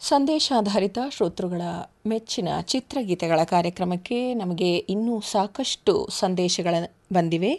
ಸಂದೇಶಾಧಾರಿತ ಶ್ರೋತೃಗಳ ಮೆಚ್ಚಿನ ಚಿತ್ರಗೀತೆಗಳ ಕಾರ್ಯಕ್ರಮಕ್ಕೆ ನಮಗೆ ಇನ್ನೂ ಸಾಕಷ್ಟು ಸಂದೇಶಗಳ ಬಂದಿವೆ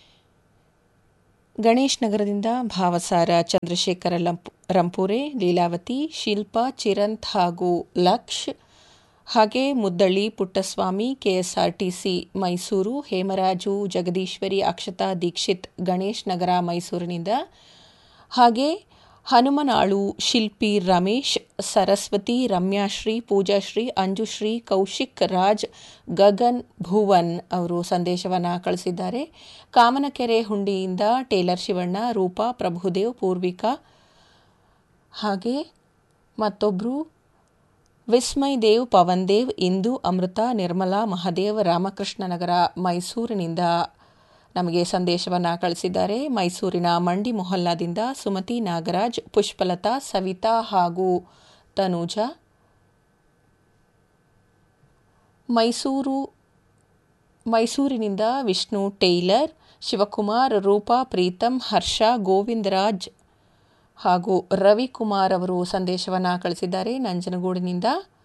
ಗಣೇಶ್ ನಗರದಿಂದ ಭಾವಸಾರ ಚಂದ್ರಶೇಖರ ಲಂಪ್ ರಂಪೂರೆ ಲೀಲಾವತಿ ಶಿಲ್ಪಾ ಚಿರಂತ್ ಹಾಗೂ ಲಕ್ಷ್ ಹಾಗೆ ಮುದ್ದಳ್ಳಿ ಪುಟ್ಟಸ್ವಾಮಿ ಕೆಎಸ್ಆರ್ಟಿಸಿ ಮೈಸೂರು ಹೇಮರಾಜು ಜಗದೀಶ್ವರಿ ಅಕ್ಷತಾ ದೀಕ್ಷಿತ್ ಗಣೇಶ್ ನಗರ ಮೈಸೂರಿನಿಂದ ಹಾಗೆ ಹನುಮನಾಳು ಶಿಲ್ಪಿ ರಮೇಶ್ ಸರಸ್ವತಿ ರಮ್ಯಾಶ್ರೀ ಪೂಜಾಶ್ರೀ ಅಂಜುಶ್ರೀ ಕೌಶಿಕ್ ರಾಜ್ ಗಗನ್ ಭುವನ್ ಅವರು ಸಂದೇಶವನ್ನು ಕಳಿಸಿದ್ದಾರೆ ಕಾಮನಕೆರೆ ಹುಂಡಿಯಿಂದ ಟೇಲರ್ ಶಿವಣ್ಣ ರೂಪಾ ಪ್ರಭುದೇವ್ ಪೂರ್ವಿಕಾ ಹಾಗೆ ಮತ್ತೊಬ್ಬರು ವಿಸ್ಮಯ್ ದೇವ್ ಪವನ್ ದೇವ್ ಇಂದು ಅಮೃತ ನಿರ್ಮಲಾ ಮಹದೇವ್ ರಾಮಕೃಷ್ಣ ನಗರ ಮೈಸೂರಿನಿಂದ ನಮಗೆ ಸಂದೇಶವನ್ನು ಕಳಿಸಿದ್ದಾರೆ ಮೈಸೂರಿನ ಮಂಡಿ ಮೊಹಲ್ಲಾದಿಂದ ಸುಮತಿ ನಾಗರಾಜ್ ಪುಷ್ಪಲತಾ ಸವಿತಾ ಹಾಗೂ ತನೂಜ ಮೈಸೂರು ಮೈಸೂರಿನಿಂದ ವಿಷ್ಣು ಟೇಲರ್ ಶಿವಕುಮಾರ್ ರೂಪಾ ಪ್ರೀತಮ್ ಹರ್ಷ ಗೋವಿಂದರಾಜ್ ಹಾಗೂ ರವಿಕುಮಾರ್ ಅವರು ಸಂದೇಶವನ್ನು ಕಳಿಸಿದ್ದಾರೆ ನಂಜನಗೂಡಿನಿಂದ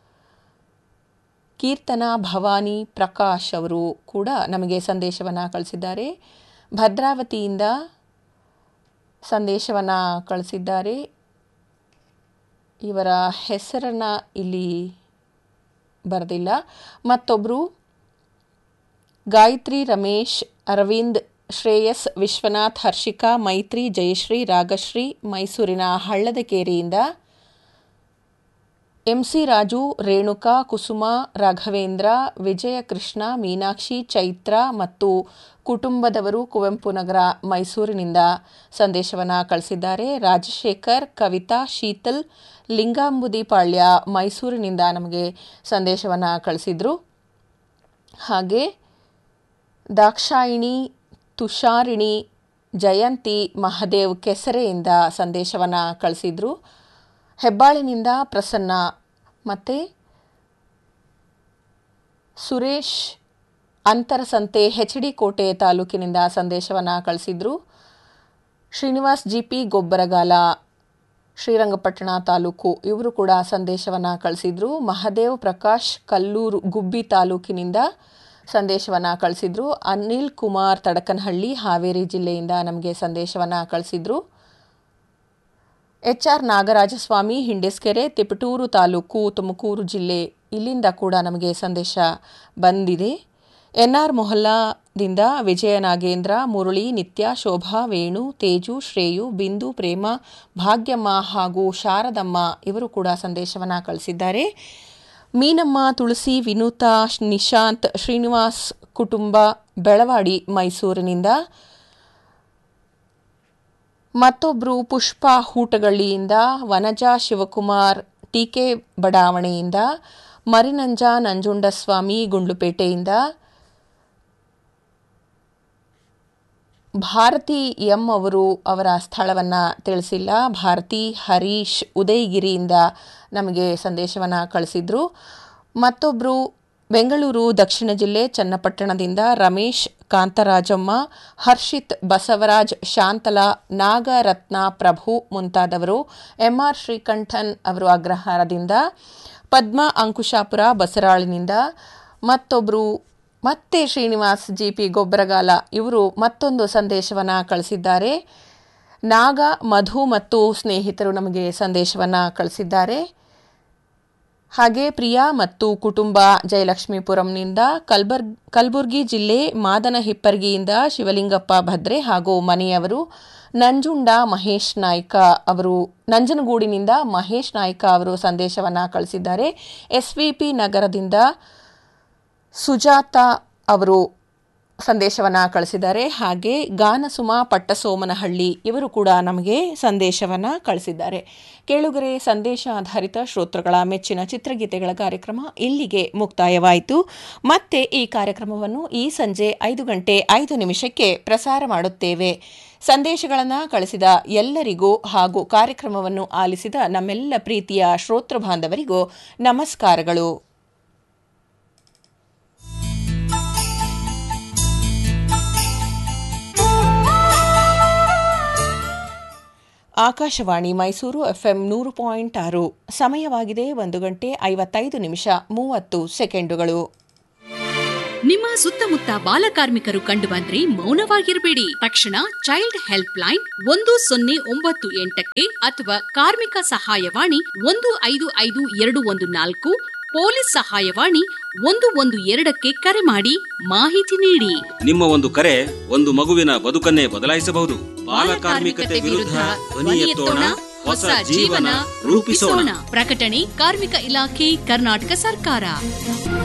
ಕೀರ್ತನಾ ಭವಾನಿ ಪ್ರಕಾಶ್ ಅವರು ಕೂಡ ನಮಗೆ ಸಂದೇಶವನ್ನು ಕಳಿಸಿದ್ದಾರೆ ಭದ್ರಾವತಿಯಿಂದ ಸಂದೇಶವನ್ನು ಕಳಿಸಿದ್ದಾರೆ ಇವರ ಹೆಸರನ್ನು ಇಲ್ಲಿ ಬರೆದಿಲ್ಲ ಮತ್ತೊಬ್ಬರು ಗಾಯತ್ರಿ ರಮೇಶ್ ಅರವಿಂದ್ ಶ್ರೇಯಸ್ ವಿಶ್ವನಾಥ್ ಹರ್ಷಿಕಾ ಮೈತ್ರಿ ಜಯಶ್ರೀ ರಾಗಶ್ರೀ ಮೈಸೂರಿನ ಹಳ್ಳದಕೇರಿಯಿಂದ ಎಂಸಿ ರಾಜು ರೇಣುಕಾ ಕುಸುಮ ರಾಘವೇಂದ್ರ ವಿಜಯ ಕೃಷ್ಣ ಮೀನಾಕ್ಷಿ ಚೈತ್ರ ಮತ್ತು ಕುಟುಂಬದವರು ಕುವೆಂಪು ನಗರ ಮೈಸೂರಿನಿಂದ ಸಂದೇಶವನ್ನು ಕಳಿಸಿದ್ದಾರೆ ರಾಜಶೇಖರ್ ಕವಿತಾ ಶೀತಲ್ ಲಿಂಗಾಂಬುದಿಪಾಳ್ಯ ಮೈಸೂರಿನಿಂದ ನಮಗೆ ಸಂದೇಶವನ್ನು ಕಳಿಸಿದರು ಹಾಗೆ ದಾಕ್ಷಾಯಿಣಿ ತುಷಾರಿಣಿ ಜಯಂತಿ ಮಹದೇವ್ ಕೆಸರೆಯಿಂದ ಸಂದೇಶವನ್ನು ಕಳಿಸಿದರು ಹೆಬ್ಬಾಳಿನಿಂದ ಪ್ರಸನ್ನ ಮತ್ತು ಸುರೇಶ್ ಅಂತರಸಂತೆ ಹೆಚ್ ಡಿ ಕೋಟೆ ತಾಲೂಕಿನಿಂದ ಸಂದೇಶವನ್ನು ಕಳಿಸಿದರು ಶ್ರೀನಿವಾಸ್ ಜಿ ಪಿ ಗೊಬ್ಬರಗಾಲ ಶ್ರೀರಂಗಪಟ್ಟಣ ತಾಲೂಕು ಇವರು ಕೂಡ ಸಂದೇಶವನ್ನು ಕಳಿಸಿದರು ಮಹದೇವ್ ಪ್ರಕಾಶ್ ಕಲ್ಲೂರು ಗುಬ್ಬಿ ತಾಲೂಕಿನಿಂದ ಸಂದೇಶವನ್ನು ಕಳಿಸಿದರು ಅನಿಲ್ ಕುಮಾರ್ ತಡಕನಹಳ್ಳಿ ಹಾವೇರಿ ಜಿಲ್ಲೆಯಿಂದ ನಮಗೆ ಸಂದೇಶವನ್ನು ಕಳಿಸಿದರು ಎಚ್ ಆರ್ ನಾಗರಾಜಸ್ವಾಮಿ ಹಿಂಡೇಸ್ಕೆರೆ ತಿಪಟೂರು ತಾಲೂಕು ತುಮಕೂರು ಜಿಲ್ಲೆ ಇಲ್ಲಿಂದ ಕೂಡ ನಮಗೆ ಸಂದೇಶ ಬಂದಿದೆ ಎನ್ ಆರ್ ಮೊಹಲ್ಲಾದಿಂದ ವಿಜಯ ನಾಗೇಂದ್ರ ಮುರಳಿ ನಿತ್ಯ ಶೋಭಾ ವೇಣು ತೇಜು ಶ್ರೇಯು ಬಿಂದು ಪ್ರೇಮ ಭಾಗ್ಯಮ್ಮ ಹಾಗೂ ಶಾರದಮ್ಮ ಇವರು ಕೂಡ ಸಂದೇಶವನ್ನು ಕಳಿಸಿದ್ದಾರೆ ಮೀನಮ್ಮ ತುಳಸಿ ವಿನೂತಾ ನಿಶಾಂತ್ ಶ್ರೀನಿವಾಸ್ ಕುಟುಂಬ ಬೆಳವಾಡಿ ಮೈಸೂರಿನಿಂದ ಮತ್ತೊಬ್ಬರು ಪುಷ್ಪ ಹೂಟಗಳ್ಳಿಯಿಂದ ವನಜಾ ಶಿವಕುಮಾರ್ ಟಿಕೆ ಬಡಾವಣೆಯಿಂದ ಮರಿನಂಜ ನಂಜುಂಡಸ್ವಾಮಿ ಗುಂಡ್ಲುಪೇಟೆಯಿಂದ ಭಾರತಿ ಎಂ ಅವರು ಅವರ ಸ್ಥಳವನ್ನು ತಿಳಿಸಿಲ್ಲ ಭಾರತಿ ಹರೀಶ್ ಉದಯಗಿರಿಯಿಂದ ನಮಗೆ ಸಂದೇಶವನ್ನು ಕಳಿಸಿದ್ರು ಮತ್ತೊಬ್ಬರು ಬೆಂಗಳೂರು ದಕ್ಷಿಣ ಜಿಲ್ಲೆ ಚನ್ನಪಟ್ಟಣದಿಂದ ರಮೇಶ್ ಕಾಂತರಾಜಮ್ಮ ಹರ್ಷಿತ್ ಬಸವರಾಜ್ ಶಾಂತಲಾ ನಾಗರತ್ನ ಪ್ರಭು ಮುಂತಾದವರು ಎಂಆರ್ ಶ್ರೀಕಂಠನ್ ಅವರು ಅಗ್ರಹಾರದಿಂದ ಪದ್ಮ ಅಂಕುಶಾಪುರ ಬಸರಾಳಿನಿಂದ ಮತ್ತೊಬ್ಬರು ಮತ್ತೆ ಶ್ರೀನಿವಾಸ್ ಜಿ ಪಿ ಗೊಬ್ಬರಗಾಲ ಇವರು ಮತ್ತೊಂದು ಸಂದೇಶವನ್ನು ಕಳಿಸಿದ್ದಾರೆ ನಾಗ ಮಧು ಮತ್ತು ಸ್ನೇಹಿತರು ನಮಗೆ ಸಂದೇಶವನ್ನು ಕಳಿಸಿದ್ದಾರೆ ಹಾಗೆ ಪ್ರಿಯಾ ಮತ್ತು ಕುಟುಂಬ ಜಯಲಕ್ಷ್ಮೀಪುರಂನಿಂದ ಕಲ್ಬರ್ ಕಲಬುರಗಿ ಜಿಲ್ಲೆ ಮಾದನ ಹಿಪ್ಪರ್ಗಿಯಿಂದ ಶಿವಲಿಂಗಪ್ಪ ಭದ್ರೆ ಹಾಗೂ ಮನೆಯವರು ನಂಜುಂಡ ಮಹೇಶ್ ನಾಯ್ಕ ಅವರು ನಂಜನಗೂಡಿನಿಂದ ಮಹೇಶ್ ನಾಯ್ಕ ಅವರು ಸಂದೇಶವನ್ನು ಕಳಿಸಿದ್ದಾರೆ ಎಸ್ವಿಪಿ ನಗರದಿಂದ ಸುಜಾತ ಅವರು ಸಂದೇಶವನ್ನು ಕಳಿಸಿದ್ದಾರೆ ಹಾಗೆ ಗಾನಸುಮ ಪಟ್ಟಸೋಮನಹಳ್ಳಿ ಇವರು ಕೂಡ ನಮಗೆ ಸಂದೇಶವನ್ನು ಕಳಿಸಿದ್ದಾರೆ ಕೇಳುಗರೆ ಸಂದೇಶ ಆಧಾರಿತ ಶ್ರೋತೃಗಳ ಮೆಚ್ಚಿನ ಚಿತ್ರಗೀತೆಗಳ ಕಾರ್ಯಕ್ರಮ ಇಲ್ಲಿಗೆ ಮುಕ್ತಾಯವಾಯಿತು ಮತ್ತೆ ಈ ಕಾರ್ಯಕ್ರಮವನ್ನು ಈ ಸಂಜೆ ಐದು ಗಂಟೆ ಐದು ನಿಮಿಷಕ್ಕೆ ಪ್ರಸಾರ ಮಾಡುತ್ತೇವೆ ಸಂದೇಶಗಳನ್ನು ಕಳಿಸಿದ ಎಲ್ಲರಿಗೂ ಹಾಗೂ ಕಾರ್ಯಕ್ರಮವನ್ನು ಆಲಿಸಿದ ನಮ್ಮೆಲ್ಲ ಪ್ರೀತಿಯ ಶ್ರೋತೃ ಬಾಂಧವರಿಗೂ ನಮಸ್ಕಾರಗಳು ಆಕಾಶವಾಣಿ ಮೈಸೂರು ಎಫ್ಎಂ ನೂರು ಪಾಯಿಂಟ್ ಆರು ಸಮಯವಾಗಿದೆ ಒಂದು ಗಂಟೆ ಐವತ್ತೈದು ನಿಮಿಷ ಮೂವತ್ತು ಸೆಕೆಂಡುಗಳು ನಿಮ್ಮ ಸುತ್ತಮುತ್ತ ಬಾಲಕಾರ್ಮಿಕರು ಕಂಡುಬಂದ್ರೆ ಮೌನವಾಗಿರಬೇಡಿ ತಕ್ಷಣ ಚೈಲ್ಡ್ ಹೆಲ್ಪ್ ಲೈನ್ ಒಂದು ಸೊನ್ನೆ ಒಂಬತ್ತು ಎಂಟಕ್ಕೆ ಅಥವಾ ಕಾರ್ಮಿಕ ಸಹಾಯವಾಣಿ ಒಂದು ಐದು ಐದು ಎರಡು ಒಂದು ನಾಲ್ಕು ಪೊಲೀಸ್ ಸಹಾಯವಾಣಿ ಒಂದು ಒಂದು ಎರಡಕ್ಕೆ ಕರೆ ಮಾಡಿ ಮಾಹಿತಿ ನೀಡಿ ನಿಮ್ಮ ಒಂದು ಕರೆ ಒಂದು ಮಗುವಿನ ಬದುಕನ್ನೇ ಬದಲಾಯಿಸಬಹುದು ಬಾಲಕಾರ್ಮಿಕತೆ ವಿರುದ್ಧ ಧ್ವನಿ ಎತ್ತೋಣ ಹೊಸ ಜೀವನ ರೂಪಿಸೋಣ ಪ್ರಕಟಣೆ ಕಾರ್ಮಿಕ ಇಲಾಖೆ ಕರ್ನಾಟಕ ಸರ್ಕಾರ